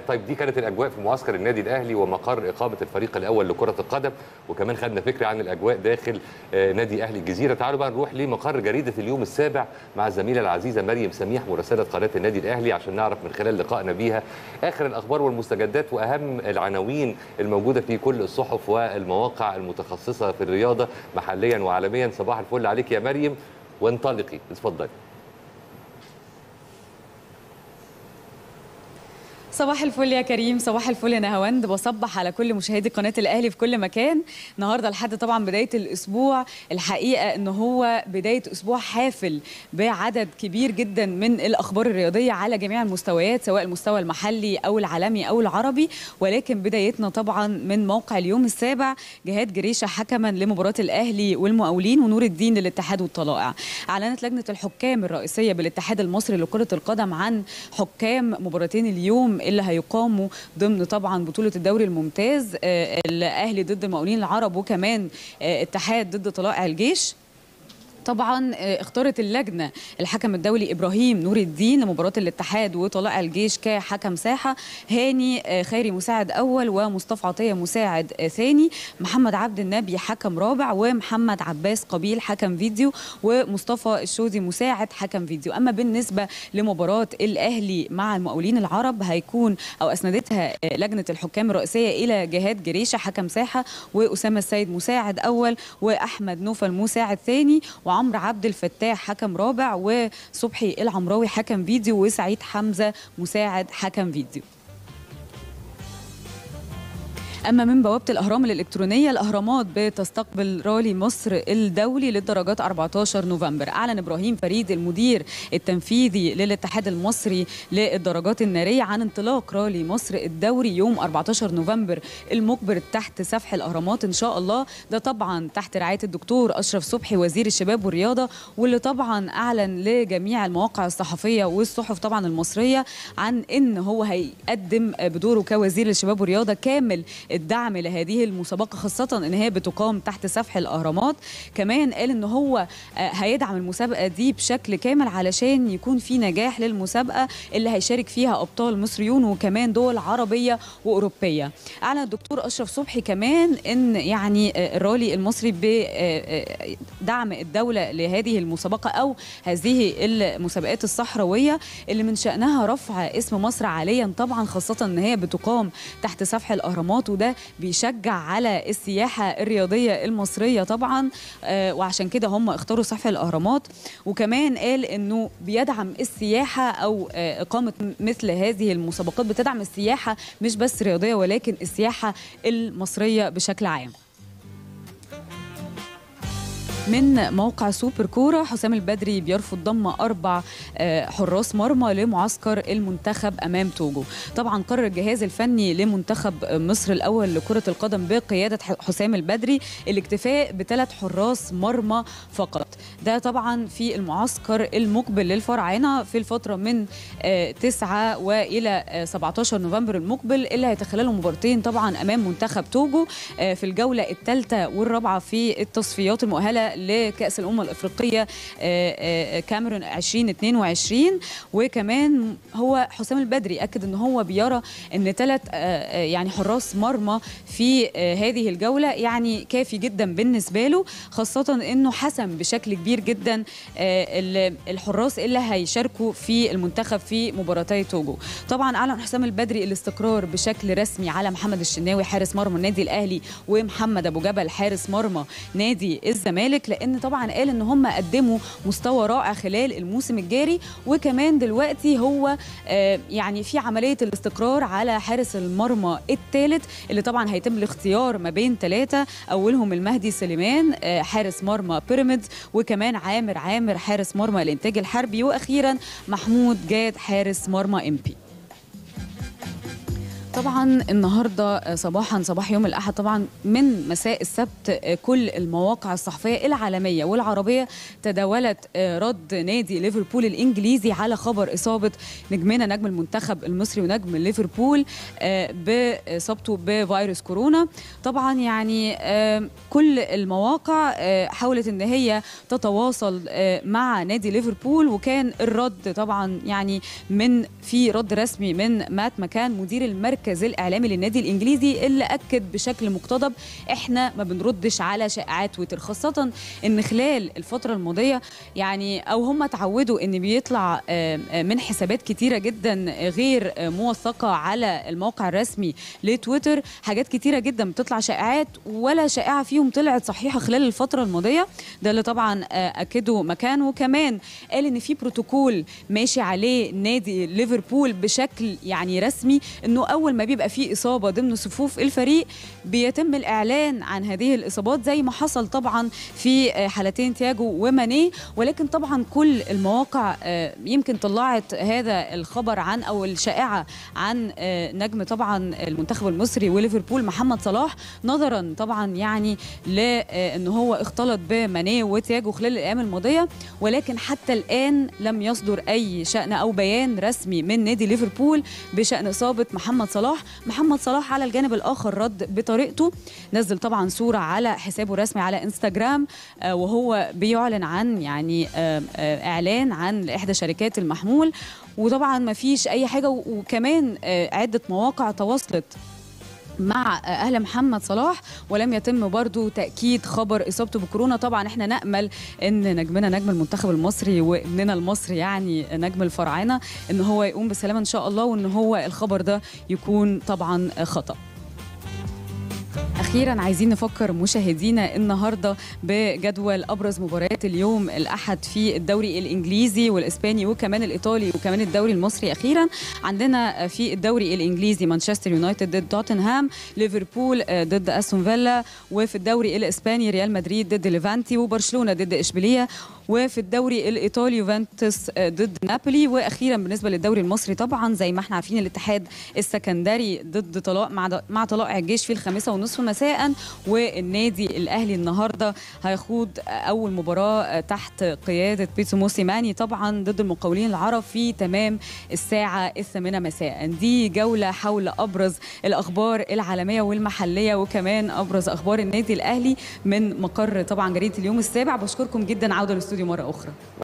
طيب دي كانت الاجواء في معسكر النادي الاهلي ومقر اقامه الفريق الاول لكره القدم وكمان خدنا فكره عن الاجواء داخل آه، نادي اهلي الجزيره تعالوا بقى نروح لمقر جريده اليوم السابع مع الزميله العزيزه مريم سميح مراسله قناه النادي الاهلي عشان نعرف من خلال لقائنا بيها اخر الاخبار والمستجدات واهم العناوين الموجوده في كل الصحف والمواقع المتخصصه في الرياضه محليا وعالميا صباح الفل عليك يا مريم وانطلقي اتفضلي صباح الفل يا كريم صباح الفل يا نهاوند بصبح على كل مشاهدي قناه الاهلي في كل مكان النهارده لحد طبعا بدايه الاسبوع الحقيقه ان هو بدايه اسبوع حافل بعدد كبير جدا من الاخبار الرياضيه على جميع المستويات سواء المستوى المحلي او العالمي او العربي ولكن بدايتنا طبعا من موقع اليوم السابع جهاد جريشه حكما لمباراه الاهلي والمقاولين ونور الدين للاتحاد والطلائع اعلنت لجنه الحكام الرئيسيه بالاتحاد المصري لكره القدم عن حكام مباراتين اليوم اللي هيقاموا ضمن طبعا بطوله الدوري الممتاز آه، الاهلي ضد المقاولين العرب وكمان آه، اتحاد ضد طلائع الجيش طبعا آه، اختارت اللجنه الحكم الدولي ابراهيم نور الدين لمباراه الاتحاد وطلائع الجيش كحكم ساحه هاني آه، خيري مساعد اول ومصطفى عطيه مساعد آه، ثاني محمد عبد النبي حكم رابع ومحمد عباس قبيل حكم فيديو ومصطفى الشوذي مساعد حكم فيديو اما بالنسبه لمباراه الاهلي مع المقاولين العرب هيكون او اسندتها آه، لجنه الحكام الرئيسيه الى جهاد جريشه حكم ساحه واسامه السيد مساعد اول واحمد نوفل مساعد ثاني وعمرو عبد الفتاح حكم رابع وصبحي العمراوي حكم فيديو وسعيد حمزه مساعد حكم فيديو اما من بوابه الاهرام الالكترونيه الاهرامات بتستقبل رالي مصر الدولي للدرجات 14 نوفمبر اعلن ابراهيم فريد المدير التنفيذي للاتحاد المصري للدرجات الناريه عن انطلاق رالي مصر الدوري يوم 14 نوفمبر المقبل تحت سفح الاهرامات ان شاء الله ده طبعا تحت رعايه الدكتور اشرف صبحي وزير الشباب والرياضه واللي طبعا اعلن لجميع المواقع الصحفيه والصحف طبعا المصريه عن ان هو هيقدم بدوره كوزير الشباب والرياضه كامل الدعم لهذه المسابقه خاصه ان هي بتقام تحت سفح الاهرامات كمان قال ان هو آه، هيدعم المسابقه دي بشكل كامل علشان يكون في نجاح للمسابقه اللي هيشارك فيها ابطال مصريون وكمان دول عربيه واوروبيه اعلن الدكتور اشرف صبحي كمان ان يعني آه، الرالي المصري بدعم الدوله لهذه المسابقه او هذه المسابقات الصحراويه اللي من شانها رفع اسم مصر عاليا طبعا خاصه ان هي بتقام تحت سفح الاهرامات وده بيشجع على السياحه الرياضيه المصريه طبعا آه، وعشان كده هم اختاروا سفح الاهرامات وكمان قال انه بيدعم السياحه او آه، اقامه مثل هذه المسابقات بتدعم السياحه مش بس رياضيه ولكن السياحه المصريه بشكل عام من موقع سوبر كوره حسام البدري بيرفض ضم اربع آه، حراس مرمى لمعسكر المنتخب امام توجو طبعا قرر الجهاز الفني لمنتخب مصر الاول لكره القدم بقياده ح- حسام البدري الاكتفاء بثلاث حراس مرمى فقط ده طبعا في المعسكر المقبل للفراعنه في الفتره من آه، 9 والى آه، 17 نوفمبر المقبل اللي هيتخللوا مباراتين طبعا امام منتخب توجو آه، في الجوله الثالثه والرابعه في التصفيات المؤهله لكاس الامم الافريقيه آه، آه، كاميرون 2022 وكمان هو حسام البدري اكد ان هو بيرى ان ثلاث يعني حراس مرمى في آه، هذه الجوله يعني كافي جدا بالنسبه له خاصه انه حسم بشكل كبير جدا آه، ال- الحراس اللي هيشاركوا في المنتخب في مباراتي توجو طبعا اعلن حسام البدري الاستقرار بشكل رسمي على محمد الشناوي حارس مرمى النادي الاهلي ومحمد ابو جبل حارس مرمى نادي الزمالك لان طبعا قال ان هم قدموا مستوى رائع خلال الموسم الجاري وكمان دلوقتي هو آه، يعني في عمليه الاستقرار على حارس المرمى الثالث اللي طبعا هيتم الاختيار ما بين ثلاثه اولهم المهدي سليمان آه، حارس مرمى بيراميدز وكمان عامر عامر حارس مرمى الانتاج الحربي واخيرا محمود جاد حارس مرمى ام بي طبعا النهارده صباحا صباح يوم الاحد طبعا من مساء السبت كل المواقع الصحفيه العالميه والعربيه تداولت رد نادي ليفربول الانجليزي على خبر اصابه نجمنا نجم المنتخب المصري ونجم ليفربول باصابته بفيروس كورونا طبعا يعني كل المواقع حاولت ان هي تتواصل مع نادي ليفربول وكان الرد طبعا يعني من في رد رسمي من مات مكان مدير المركز الاعلامي للنادي الانجليزي اللي اكد بشكل مقتضب احنا ما بنردش على شائعات تويتر خاصه ان خلال الفتره الماضيه يعني او هم اتعودوا ان بيطلع من حسابات كتيره جدا غير موثقه على الموقع الرسمي لتويتر حاجات كتيره جدا بتطلع شائعات ولا شائعه فيهم طلعت صحيحه خلال الفتره الماضيه ده اللي طبعا اكده مكان وكمان قال ان في بروتوكول ماشي عليه نادي ليفربول بشكل يعني رسمي انه اول ما بيبقى في اصابه ضمن صفوف الفريق بيتم الاعلان عن هذه الاصابات زي ما حصل طبعا في حالتين تياجو وماني ولكن طبعا كل المواقع يمكن طلعت هذا الخبر عن او الشائعه عن نجم طبعا المنتخب المصري وليفربول محمد صلاح نظرا طبعا يعني لان هو اختلط بماني وتياجو خلال الايام الماضيه ولكن حتى الان لم يصدر اي شان او بيان رسمي من نادي ليفربول بشان اصابه محمد صلاح محمد صلاح على الجانب الاخر رد بطريقته نزل طبعا صوره على حسابه الرسمي على انستغرام وهو بيعلن عن يعني اعلان عن احدى شركات المحمول وطبعا ما فيش اي حاجه وكمان عده مواقع تواصلت مع اهل محمد صلاح ولم يتم برضو تاكيد خبر اصابته بكورونا طبعا احنا نامل ان نجمنا نجم المنتخب المصري وابننا المصري يعني نجم الفراعنه ان هو يقوم بسلامه ان شاء الله وان هو الخبر ده يكون طبعا خطا اخيرا عايزين نفكر مشاهدينا النهارده بجدول ابرز مباريات اليوم الاحد في الدوري الانجليزي والاسباني وكمان الايطالي وكمان الدوري المصري اخيرا عندنا في الدوري الانجليزي مانشستر يونايتد ضد توتنهام ليفربول ضد استون فيلا وفي الدوري الاسباني ريال مدريد ضد ليفانتي وبرشلونه ضد اشبيليه وفي الدوري الايطالي يوفنتوس ضد نابولي واخيرا بالنسبه للدوري المصري طبعا زي ما احنا عارفين الاتحاد السكندري ضد طلاق مع مع طلائع الجيش في الخامسه ونصف مساء والنادي الاهلي النهارده هيخوض اول مباراه تحت قياده بيتسو موسيماني طبعا ضد المقاولين العرب في تمام الساعه الثامنه مساء دي جوله حول ابرز الاخبار العالميه والمحليه وكمان ابرز اخبار النادي الاهلي من مقر طبعا جريده اليوم السابع بشكركم جدا عوده للاستوديو مره اخرى